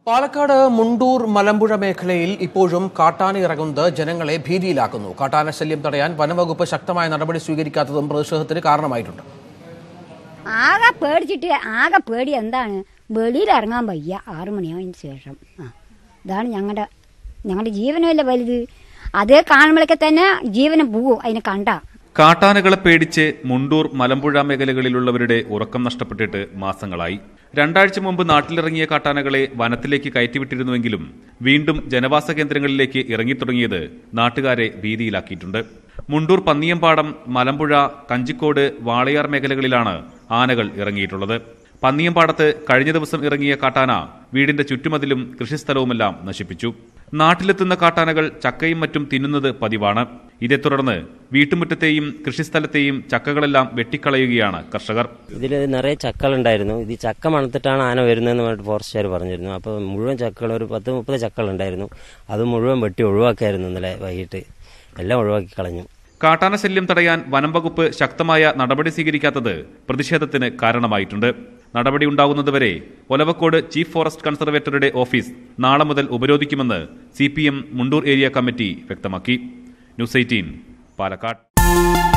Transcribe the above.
പാലക്കാട് മുണ്ടൂർ മലമ്പുഴ മേഖലയിൽ ഇപ്പോഴും കാട്ടാന ഇറങ്ങുന്നത് ജനങ്ങളെ ഭീതിയിലാക്കുന്നു കാട്ടാന ശല്യം തടയാൻ വനംവകുപ്പ് ശക്തമായ നടപടി സ്വീകരിക്കാത്തതും പ്രതിഷേധത്തിന് കാരണമായിട്ടുണ്ട് ആകെ പേടിച്ചിട്ട് ആകെ പേടി എന്താണ് വെളിയിൽ ഇറങ്ങാൻ വയ്യ ആറു മണിയായതിന് ശേഷം ആ ഇതാണ് ഞങ്ങളുടെ ഞങ്ങളുടെ ജീവനല്ലേ വലുത് അത് കാണുമ്പോഴൊക്കെ തന്നെ ജീവനം പോവും അതിനെ കണ്ട കാട്ടാനകളെ പേടിച്ച് മുണ്ടൂർ മലമ്പുഴ മേഖലകളിലുള്ളവരുടെ ഉറക്കം നഷ്ടപ്പെട്ടിട്ട് മാസങ്ങളായി രണ്ടാഴ്ച മുമ്പ് നാട്ടിലിറങ്ങിയ കാട്ടാനകളെ വനത്തിലേക്ക് കയറ്റിവിട്ടിരുന്നുവെങ്കിലും വീണ്ടും ജനവാസ കേന്ദ്രങ്ങളിലേക്ക് ഇറങ്ങിത്തുടങ്ങിയത് നാട്ടുകാരെ ഭീതിയിലാക്കിയിട്ടുണ്ട് മുണ്ടൂർ പന്നിയമ്പാടം മലമ്പുഴ കഞ്ചിക്കോട് വാളയാർ മേഖലകളിലാണ് ആനകൾ ഇറങ്ങിയിട്ടുള്ളത് പന്നിയമ്പാടത്ത് കഴിഞ്ഞ ദിവസം ഇറങ്ങിയ കാട്ടാന വീടിന്റെ ചുറ്റുമതിലും കൃഷിസ്ഥലവുമെല്ലാം നശിപ്പിച്ചു നാട്ടിലെത്തുന്ന കാട്ടാനകൾ ചക്കയും മറ്റും തിന്നുന്നത് പതിവാണ് ഇതേ തുടർന്ന് വീട്ടുമുറ്റത്തെയും കൃഷിസ്ഥലത്തെയും ചക്കകളെല്ലാം വെട്ടിക്കളയുകയാണ് കർഷകർ ഇതിൽ നിറയെ ചക്കളുണ്ടായിരുന്നു ഇത് ഈ ചക്ക മണത്തിട്ടാണ് ആന വരുന്നതെന്ന് പറഞ്ഞിട്ട് ഫോറസ്റ്റുകാർ പറഞ്ഞിരുന്നു അപ്പോൾ മുഴുവൻ ചക്കൾ ഒരു പത്ത് മുപ്പത് ചക്കളുണ്ടായിരുന്നു അത് മുഴുവൻ വെട്ടി ഒഴിവാക്കായിരുന്നു ഇന്നലെ വൈകിട്ട് എല്ലാം ഒഴിവാക്കി കളഞ്ഞു കാട്ടാന ശല്യം തടയാൻ വനം വകുപ്പ് ശക്തമായ നടപടി സ്വീകരിക്കാത്തത് പ്രതിഷേധത്തിന് കാരണമായിട്ടുണ്ട് നടപടി ഉണ്ടാകുന്നതുവരെ ഒലവക്കോട് ചീഫ് ഫോറസ്റ്റ് കൺസർവേറ്ററുടെ ഓഫീസ് നാളെ മുതൽ ഉപരോധിക്കുമെന്ന് സി മുണ്ടൂർ ഏരിയ കമ്മിറ്റി വ്യക്തമാക്കി ന്യൂസ് എയ്റ്റീൻ പാലക്കാട്